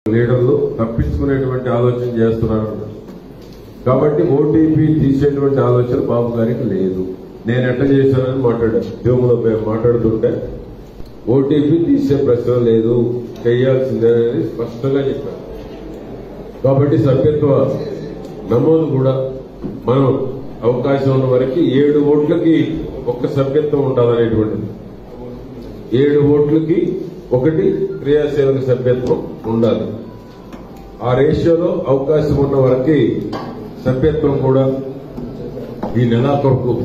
లీడర్లు తప్పించుకునేటువంటి ఆలోచన చేస్తున్నారు కాబట్టి ఓటీపీ తీసేటువంటి ఆలోచన బాబు గారికి లేదు నేను ఎట్ట చేశానని మాట్లాడాను దేవులో మాట్లాడుతుంటే ఓటీపీ తీసే ప్రశ్న లేదు చేయాల్సిందే అని స్పష్టంగా చెప్పాను కాబట్టి సభ్యత్వ నమోదు కూడా మనం అవకాశం ఉన్న వరకు ఏడు ఓట్లకి ఒక్క సభ్యత్వం ఉండాలనేటువంటిది ఏడు ఓట్లకి ఒకటి క్రియాశీలక సభ్యత్వం ఉండాలి ఆ రేషియోలో అవకాశం ఉన్న వరకు సభ్యత్వం కూడా ఈ నెలాఖరుకు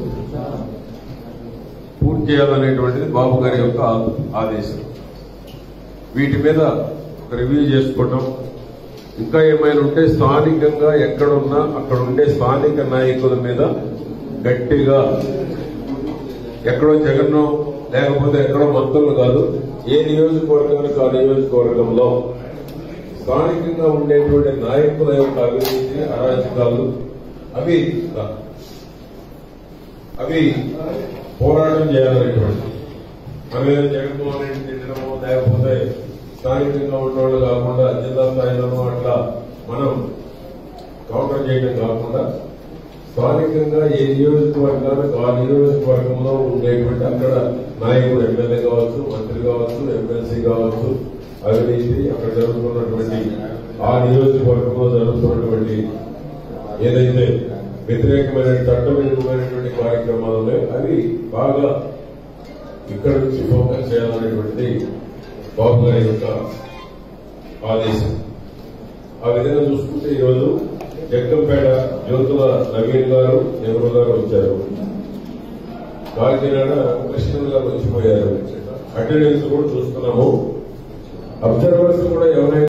పూర్తి చేయాలనేటువంటిది బాబు గారి యొక్క ఆదేశం వీటి మీద ఒక రివ్యూ చేసుకోవటం ఇంకా ఏమైనా ఉంటే స్థానికంగా ఎక్కడున్నా అక్కడ ఉండే స్థానిక నాయకుల మీద గట్టిగా ఎక్కడో జగన్నో లేకపోతే ఎక్కడో మంత్రులు కాదు ఏ నియోజకవర్గానికి ఆ నియోజకవర్గంలో స్థానికంగా ఉండేటువంటి నాయకుల యొక్క అవినీతి అరాచకాలు అవి అవి పోరాటం చేయాలనేటువంటి మనం జగన్మోహన్ రెడ్డి తిట్టడమో లేకపోతే స్థానికంగా ఉన్నవాళ్ళు కాకుండా జిల్లా స్థాయిలోనూ అట్లా మనం కౌంటర్ చేయడం కాకుండా స్థానికంగా ఏ నియోజకవర్గానికి ఆ నియోజకవర్గంలో ఉండేటువంటి అక్కడ నాయకుడు ఎమ్మెల్యే కావచ్చు మంత్రి కావచ్చు ఎమ్మెల్సీ కావచ్చు అవినీతి అక్కడ జరుగుతున్నటువంటి ఆ నియోజకవర్గంలో జరుగుతున్నటువంటి ఏదైతే వ్యతిరేకమైన చట్టవిరుద్ధమైనటువంటి కార్యక్రమాలు ఉన్నాయో అవి బాగా ఇక్కడ నుంచి ఫోకస్ చేయాలనేటువంటిది బాబు గారి యొక్క ఆదేశం ఆ విధంగా చూసుకుంటే ఈరోజు జగ్గంపేట జ్యోతుల నవీన్ గారు నెహ్రూ గారు వచ్చారు కాకినాడ కృష్ణన్ గారు వచ్చిపోయారు అటెండెన్స్ కూడా చూస్తున్నాము అబ్జర్వర్స్ కూడా ఎవరైనా